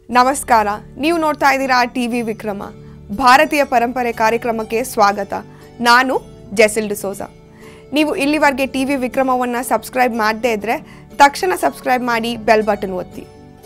ನಮಸ್ಕಾರ ನೀವು ನೋಡ್ತಾ ಇದ್ದೀರಾ ಟಿ ವಿ ವಿಕ್ರಮ ಭಾರತೀಯ ಪರಂಪರೆ ಕಾರ್ಯಕ್ರಮಕ್ಕೆ ಸ್ವಾಗತ ನಾನು ಜೆಸಿಲ್ ಡಿಸೋಜ ನೀವು ಇಲ್ಲಿವರೆಗೆ ಟಿ ವಿ ವಿಕ್ರಮವನ್ನು ಸಬ್ಸ್ಕ್ರೈಬ್ ಮಾಡದೇ ಇದ್ದರೆ ತಕ್ಷಣ ಸಬ್ಸ್ಕ್ರೈಬ್ ಮಾಡಿ ಬೆಲ್ ಬಟನ್ ಒತ್ತಿ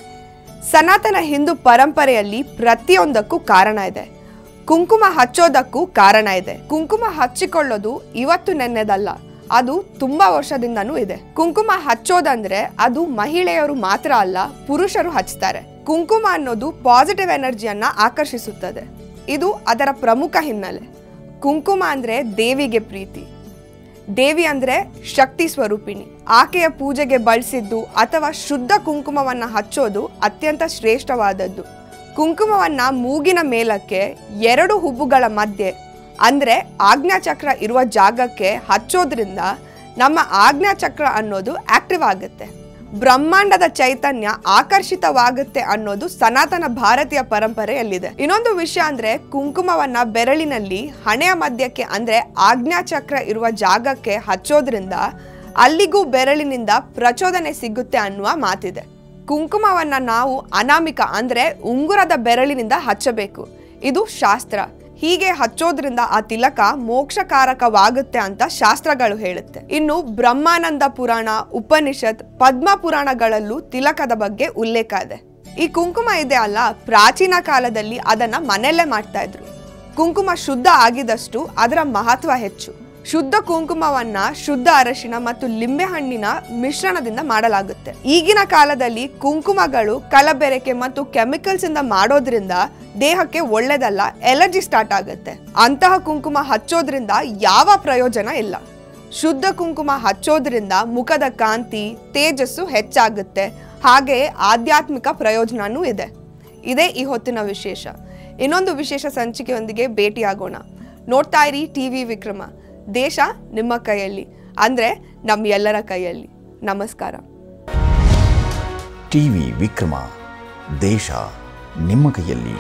ಸನಾತನ ಹಿಂದೂ ಪರಂಪರೆಯಲ್ಲಿ ಪ್ರತಿಯೊಂದಕ್ಕೂ ಕಾರಣ ಇದೆ ಕುಂಕುಮ ಹಚ್ಚೋದಕ್ಕೂ ಕಾರಣ ಇದೆ ಕುಂಕುಮ ಹಚ್ಚಿಕೊಳ್ಳೋದು ಇವತ್ತು ನೆನ್ನೆದಲ್ಲ ಅದು ತುಂಬಾ ವರ್ಷದಿಂದನೂ ಇದೆ ಕುಂಕುಮ ಹಚ್ಚೋದಂದ್ರೆ ಅದು ಮಹಿಳೆಯರು ಮಾತ್ರ ಅಲ್ಲ ಪುರುಷರು ಹಚ್ತಾರೆ ಕುಂಕುಮ ಅನ್ನೋದು ಪಾಸಿಟಿವ್ ಎನರ್ಜಿಯನ್ನ ಆಕರ್ಷಿಸುತ್ತದೆ ಇದು ಅದರ ಪ್ರಮುಖ ಹಿನ್ನೆಲೆ ಕುಂಕುಮ ಅಂದ್ರೆ ದೇವಿಗೆ ಪ್ರೀತಿ ದೇವಿ ಅಂದ್ರೆ ಶಕ್ತಿ ಸ್ವರೂಪಿಣಿ ಆಕೆಯ ಪೂಜೆಗೆ ಬಳಸಿದ್ದು ಅಥವಾ ಶುದ್ಧ ಕುಂಕುಮವನ್ನ ಹಚ್ಚೋದು ಅತ್ಯಂತ ಶ್ರೇಷ್ಠವಾದದ್ದು ಕುಂಕುಮವನ್ನ ಮೂಗಿನ ಮೇಲಕ್ಕೆ ಎರಡು ಹುಬ್ಬುಗಳ ಮಧ್ಯೆ ಅಂದ್ರೆ ಆಜ್ಞಾಚಕ್ರ ಇರುವ ಜಾಗಕ್ಕೆ ಹಚ್ಚೋದ್ರಿಂದ ನಮ್ಮ ಆಜ್ಞಾಚಕ್ರ ಅನ್ನೋದು ಆಕ್ಟಿವ್ ಆಗುತ್ತೆ ಬ್ರಹ್ಮಾಂಡದ ಚೈತನ್ಯ ಆಕರ್ಷಿತವಾಗುತ್ತೆ ಅನ್ನೋದು ಸನಾತನ ಭಾರತೀಯ ಪರಂಪರೆಯಲ್ಲಿದೆ ಇನ್ನೊಂದು ವಿಷಯ ಅಂದ್ರೆ ಕುಂಕುಮವನ್ನ ಬೆರಳಿನಲ್ಲಿ ಹಣೆಯ ಮಧ್ಯಕ್ಕೆ ಅಂದ್ರೆ ಆಜ್ಞಾಚಕ್ರ ಇರುವ ಜಾಗಕ್ಕೆ ಹಚ್ಚೋದ್ರಿಂದ ಅಲ್ಲಿಗೂ ಬೆರಳಿನಿಂದ ಪ್ರಚೋದನೆ ಸಿಗುತ್ತೆ ಅನ್ನುವ ಮಾತಿದೆ ಕುಂಕುಮವನ್ನ ನಾವು ಅನಾಮಿಕ ಅಂದ್ರೆ ಉಂಗುರದ ಬೆರಳಿನಿಂದ ಹಚ್ಚಬೇಕು ಇದು ಶಾಸ್ತ್ರ ಹೀಗೆ ಹಚ್ಚೋದ್ರಿಂದ ಆ ತಿಲಕ ಮೋಕ್ಷಕಾರಕವಾಗುತ್ತೆ ಅಂತ ಶಾಸ್ತ್ರಗಳು ಹೇಳುತ್ತೆ ಇನ್ನು ಬ್ರಹ್ಮಾನಂದ ಪುರಾಣ ಉಪನಿಷತ್ ಪದ್ಮ ಪುರಾಣಗಳಲ್ಲೂ ತಿಲಕದ ಬಗ್ಗೆ ಉಲ್ಲೇಖ ಇದೆ ಈ ಕುಂಕುಮ ಇದೆ ಅಲ್ಲ ಪ್ರಾಚೀನ ಕಾಲದಲ್ಲಿ ಅದನ್ನ ಮನೆಯಲ್ಲೇ ಮಾಡ್ತಾ ಇದ್ರು ಕುಂಕುಮ ಶುದ್ಧ ಆಗಿದಷ್ಟು ಅದರ ಮಹತ್ವ ಹೆಚ್ಚು ಶುದ್ಧ ಕುಂಕುಮವನ್ನ ಶುದ್ಧ ಅರಶಿನ ಮತ್ತು ಲಿಂಬೆಹಣ್ಣಿನ ಮಿಶ್ರಣದಿಂದ ಮಾಡಲಾಗುತ್ತೆ ಈಗಿನ ಕಾಲದಲ್ಲಿ ಕುಂಕುಮಗಳು ಕಲಬೆರಕೆ ಮತ್ತು ಕೆಮಿಕಲ್ಸ್ ಇಂದ ಮಾಡೋದ್ರಿಂದ ದೇಹಕ್ಕೆ ಒಳ್ಳೆದಲ್ಲ ಎಲರ್ಜಿ ಸ್ಟಾರ್ಟ್ ಆಗುತ್ತೆ ಅಂತಹ ಕುಂಕುಮ ಹಚ್ಚೋದ್ರಿಂದ ಯಾವ ಪ್ರಯೋಜನ ಇಲ್ಲ ಶುದ್ಧ ಕುಂಕುಮ ಹಚ್ಚೋದ್ರಿಂದ ಮುಖದ ಕಾಂತಿ ತೇಜಸ್ಸು ಹೆಚ್ಚಾಗುತ್ತೆ ಹಾಗೆಯೇ ಆಧ್ಯಾತ್ಮಿಕ ಪ್ರಯೋಜನನೂ ಇದೆ ಇದೇ ಈ ಹೊತ್ತಿನ ವಿಶೇಷ ಇನ್ನೊಂದು ವಿಶೇಷ ಸಂಚಿಕೆಯೊಂದಿಗೆ ಭೇಟಿಯಾಗೋಣ ನೋಡ್ತಾ ಇರಿ ಟಿ ವಿ ವಿಕ್ರಮ ದೇಶ ನಿಮ್ಮ ಕೈಯಲ್ಲಿ ಅಂದರೆ ನಮ್ಮ ಎಲ್ಲರ ಕೈಯಲ್ಲಿ ನಮಸ್ಕಾರ ಟಿವಿ ವಿಕ್ರಮ ದೇಶ ನಿಮ್ಮ ಕೈಯಲ್ಲಿ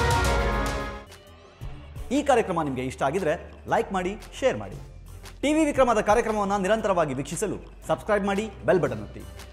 ಈ ಕಾರ್ಯಕ್ರಮ ನಿಮಗೆ ಇಷ್ಟ ಆಗಿದ್ರೆ ಲೈಕ್ ಮಾಡಿ ಶೇರ್ ಮಾಡಿ ಟಿವಿ ವಿಕ್ರಮದ ಕಾರ್ಯಕ್ರಮವನ್ನು ನಿರಂತರವಾಗಿ ವೀಕ್ಷಿಸಲು ಸಬ್ಸ್ಕ್ರೈಬ್ ಮಾಡಿ ಬೆಲ್ ಬಟನ್ ಒತ್ತಿ